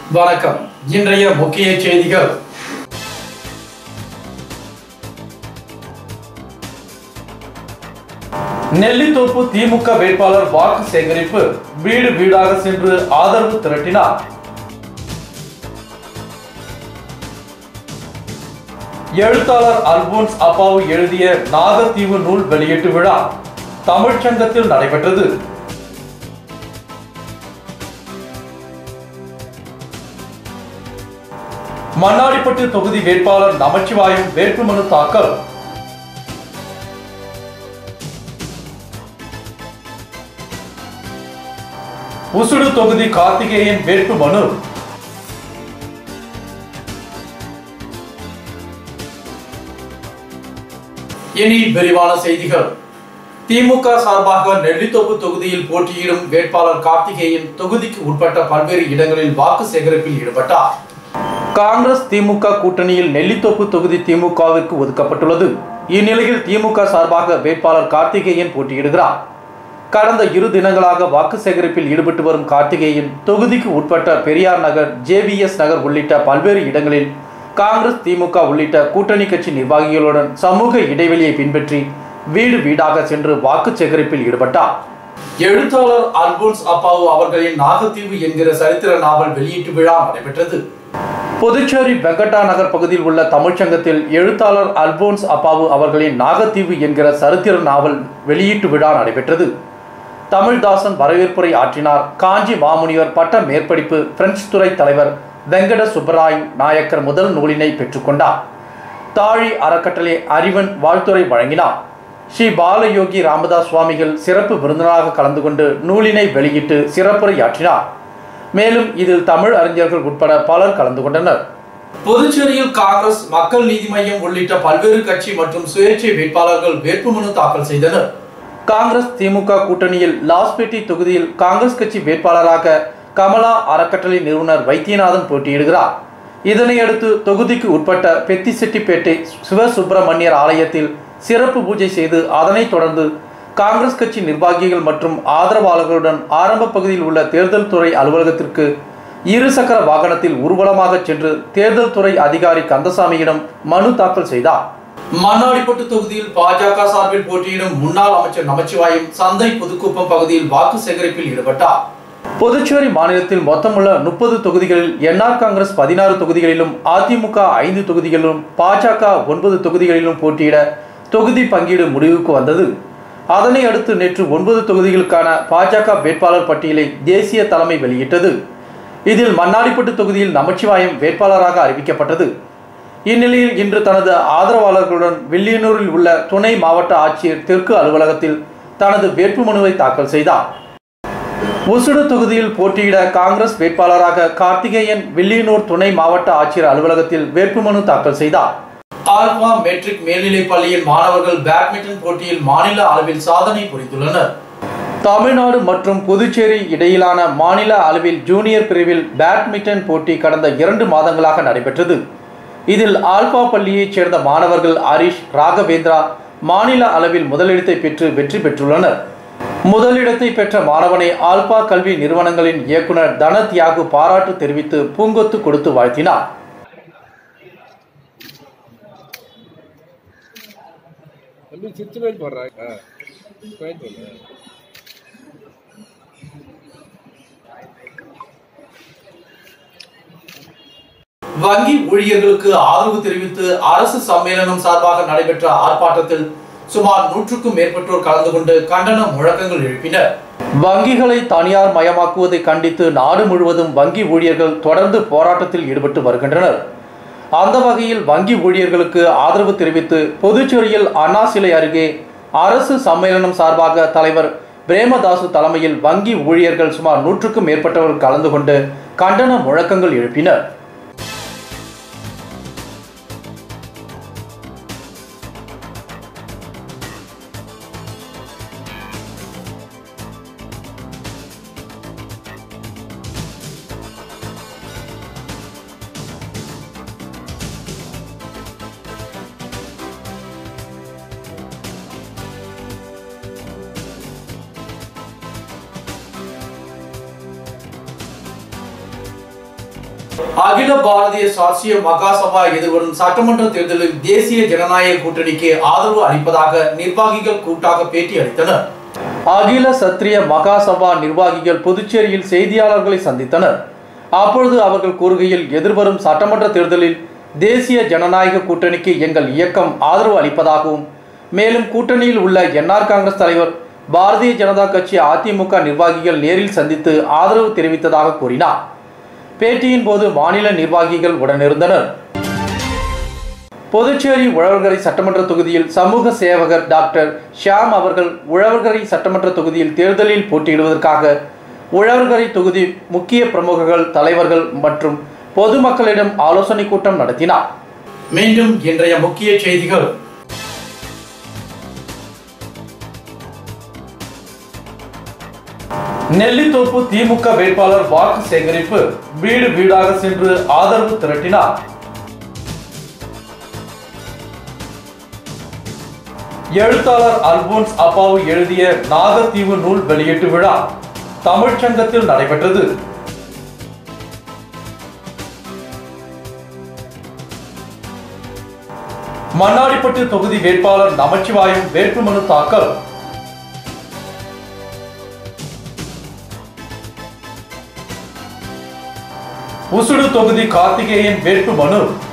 வணக்கம் இன்றைய முக்கிய செய்திகள் நெல்லித்தோப்பு திமுக வேட்பாளர் வாக்கு சேகரிப்பு வீடு வீடாக சென்று ஆதரவு திரட்டினார் எழுத்தாளர் அல்போன்ஸ் அப்பாவு எழுதிய நாகத்தீவு நூல் வெளியீட்டு விழா தமிழ்ச்சங்கத்தில் நடைபெற்றது மண்ணாடிப்பட்டு தொகுதி வேட்பாளர் நமச்சிவாயம் வேட்புமனு தாக்கல் உசுடு தொகுதி கார்த்திகேயன் வேட்புமனு இனி விரிவான செய்திகள் திமுக சார்பாக நெல்லித்தோப்பு தொகுதியில் போட்டியிடும் வேட்பாளர் கார்த்திகேயன் தொகுதிக்கு உட்பட்ட பல்வேறு இடங்களில் வாக்கு சேகரிப்பில் ஈடுபட்டார் காங்கிரஸ் திமுக கூட்டணியில் நெல்லித்தோப்பு தொகுதி திமுகவிற்கு ஒதுக்கப்பட்டுள்ளது இந்நிலையில் திமுக சார்பாக வேட்பாளர் கார்த்திகேயன் போட்டியிடுகிறார் கடந்த இரு தினங்களாக வாக்கு சேகரிப்பில் ஈடுபட்டு வரும் கார்த்திகேயன் தொகுதிக்கு உட்பட்ட பெரியார் நகர் ஜேபிஎஸ் நகர் உள்ளிட்ட பல்வேறு இடங்களில் காங்கிரஸ் திமுக உள்ளிட்ட கூட்டணி கட்சி நிர்வாகிகளுடன் சமூக இடைவெளியை பின்பற்றி வீடு வீடாக சென்று வாக்கு சேகரிப்பில் ஈடுபட்டார் எழுத்தாளர் அல்போன்ஸ் அப்பாவு அவர்களின் நாகத்தீவு என்கிற சரித்திர நாவல் வெளியீட்டு விழா நடைபெற்றது புதுச்சேரி வெங்கடா நகர் பகுதியில் உள்ள தமிழ்ச்சங்கத்தில் எழுத்தாளர் அல்போன்ஸ் அப்பாவு அவர்களின் நாகத்தீவு என்கிற சரித்திர நாவல் வெளியீட்டு விழா நடைபெற்றது தமிழ்தாசன் வரவேற்புரை ஆற்றினார் காஞ்சி மாமுனிவர் பட்ட மேற்படிப்பு பிரெஞ்சு துறை தலைவர் வெங்கட சுப்பராயு நாயக்கர் முதல் நூலினை பெற்றுக்கொண்டார் தாழி அறக்கட்டளை அறிவன் வாழ்த்துரை வழங்கினார் ஸ்ரீ பாலயோகி ராமதாஸ் சுவாமிகள் சிறப்பு விருந்தினராக கலந்து கொண்டு நூலினை வெளியிட்டு சிறப்புரையாற்றினார் மேலும் இதில் தமிழ் அறிஞர்கள் உட்பட பலர் கலந்து கொண்டனர் புதுச்சேரியில் காங்கிரஸ் மக்கள் நீதி மய்யம் உள்ளிட்ட பல்வேறு கட்சி மற்றும் சுயேட்சை வேட்பாளர்கள் வேட்புமனு தாக்கல் செய்தனர் காங்கிரஸ் திமுக கூட்டணியில் லாஸ்பேட்டை தொகுதியில் காங்கிரஸ் கட்சி வேட்பாளராக கமலா அறக்கட்டளை நிறுவனர் வைத்தியநாதன் போட்டியிடுகிறார் இதனையடுத்து தொகுதிக்கு உட்பட்ட பெத்திசெட்டிப்பேட்டை சிவசுப்பிரமணியர் ஆலயத்தில் சிறப்பு பூஜை செய்து அதனைத் தொடர்ந்து காங்கிரஸ் கட்சி நிர்வாகிகள் மற்றும் ஆதரவாளர்களுடன் ஆரம்ப பகுதியில் உள்ள தேர்தல் துறை அலுவலகத்திற்கு இருசக்கர வாகனத்தில் ஊர்வலமாக சென்று தேர்தல் துறை அதிகாரி கந்தசாமியிடம் மனு தாக்கல் செய்தார் மண்ணாடிப்பட்டு தொகுதியில் பாஜக சார்பில் போட்டியிடும் முன்னாள் அமைச்சர் நமச்சிவாயம் சந்தை புதுக்குப்பம் பகுதியில் வாக்கு சேகரிப்பில் ஈடுபட்டார் புதுச்சேரி மாநிலத்தில் மொத்தமுள்ள முப்பது தொகுதிகளில் என்ஆர் காங்கிரஸ் பதினாறு தொகுதிகளிலும் அதிமுக ஐந்து தொகுதிகளிலும் பாஜக ஒன்பது தொகுதிகளிலும் போட்டியிட தொகுதி பங்கீடு முடிவுக்கு வந்தது அதனை அடுத்து நேற்று ஒன்பது தொகுதிகளுக்கான பாஜக வேட்பாளர் பட்டியலை தேசிய தலைமை வெளியிட்டது இதில் மண்ணாடிப்பட்டு தொகுதியில் நமச்சிவாயம் வேட்பாளராக அறிவிக்கப்பட்டது இந்நிலையில் இன்று தனது ஆதரவாளர்களுடன் வில்லியனூரில் உள்ள துணை மாவட்ட ஆட்சியர் தெற்கு அலுவலகத்தில் தனது வேட்புமனுவை தாக்கல் செய்தார் உசுடு தொகுதியில் போட்டியிட காங்கிரஸ் வேட்பாளராக கார்த்திகேயன் வில்லியனூர் துணை மாவட்ட ஆட்சியர் அலுவலகத்தில் வேட்புமனு தாக்கல் செய்தார் ஆல்பா மெட்ரிக் மேல்நிலைப் பள்ளியின் மாணவர்கள் பேட்மிண்டன் போட்டியில் மாநில அளவில் சாதனை புரிந்துள்ளனர் தமிழ்நாடு மற்றும் புதுச்சேரி இடையிலான மாநில அளவில் ஜூனியர் பிரிவில் பேட்மிண்டன் போட்டி கடந்த இரண்டு மாதங்களாக நடைபெற்றது இதில் ஆல்பா பள்ளியைச் சேர்ந்த மாணவர்கள் ஹரிஷ் ராகவேந்திரா மாநில அளவில் முதலிடத்தை பெற்று வெற்றி பெற்றுள்ளனர் முதலிடத்தை பெற்ற மாணவனை ஆல்பா கல்வி நிறுவனங்களின் இயக்குனர் தன தியாகு பாராட்டு தெரிவித்து பூங்கொத்து கொடுத்து வாழ்த்தினார் தம்பி சிக்ஸ்டி ஃபைவ் போடுறேன் ஆ ஃபைன் பண்ணு வங்கி ஊழியர்களுக்கு ஆதரவு தெரிவித்து அரசு சம்மேளனம் சார்பாக நடைபெற்ற ஆர்ப்பாட்டத்தில் சுமார் நூற்றுக்கும் மேற்பட்டோர் கலந்து கொண்டு கண்டன முழக்கங்கள் எழுப்பினர் வங்கிகளை தனியார் மயமாக்குவதை கண்டித்து நாடு முழுவதும் வங்கி ஊழியர்கள் தொடர்ந்து போராட்டத்தில் ஈடுபட்டு வருகின்றனர் அந்த வகையில் வங்கி ஊழியர்களுக்கு ஆதரவு தெரிவித்து புதுச்சேரியில் அண்ணா சிலை அருகே அரசு சம்மேளனம் சார்பாக தலைவர் பிரேமதாசு தலைமையில் வங்கி ஊழியர்கள் சுமார் நூற்றுக்கும் மேற்பட்டவர்கள் கலந்து கொண்டு கண்டன முழக்கங்கள் எழுப்பினர் அகில பாரதிய சாட்சிய மகாசபா எதிர்வரும் சட்டமன்ற தேர்தலில் தேசிய ஜனநாயக கூட்டணிக்கு ஆதரவு அளிப்பதாக நிர்வாகிகள் கூட்டாக பேட்டி அளித்தனர் அகில சத்திரிய மகாசபா நிர்வாகிகள் புதுச்சேரியில் செய்தியாளர்களை சந்தித்தனர் அப்பொழுது அவர்கள் கூறுகையில் எதிர்வரும் சட்டமன்ற தேர்தலில் தேசிய ஜனநாயக கூட்டணிக்கு எங்கள் இயக்கம் ஆதரவு அளிப்பதாகவும் மேலும் கூட்டணியில் உள்ள என்ஆர் காங்கிரஸ் தலைவர் பாரதிய ஜனதா கட்சி அதிமுக நிர்வாகிகள் நேரில் சந்தித்து ஆதரவு தெரிவித்ததாக கூறினார் பேட்டியின் போது மாநில நிர்வாகிகள் உடனிருந்தனர் புதுச்சேரி உழவர்கரை சட்டமன்ற தொகுதியில் சமூக சேவகர் டாக்டர் ஷியாம் அவர்கள் உழவர்கரை சட்டமன்ற தொகுதியில் தேர்தலில் போட்டியிடுவதற்காக உழவர்கரை தொகுதி முக்கிய பிரமுகர்கள் தலைவர்கள் மற்றும் பொதுமக்களிடம் ஆலோசனை கூட்டம் நடத்தினார் மீண்டும் இன்றைய முக்கிய செய்திகள் நெல்லித்தோப்பு திமுக வேட்பாளர் வாக்கு சேகரிப்பு வீடு வீடாக சென்று ஆதரவு திரட்டினார் எழுத்தாளர் அல்போன்ஸ் அப்பாவு எழுதிய நாகத்தீவு நூல் வெளியீட்டு விழா தமிழ்ச்சங்கத்தில் நடைபெற்றது மண்ணாடிப்பட்டு தொகுதி வேட்பாளர் நமச்சிவாயம் வேட்புமனு தாக்கல் உசுடு தொகுதி கார்த்திகேயன் வேட்புமனு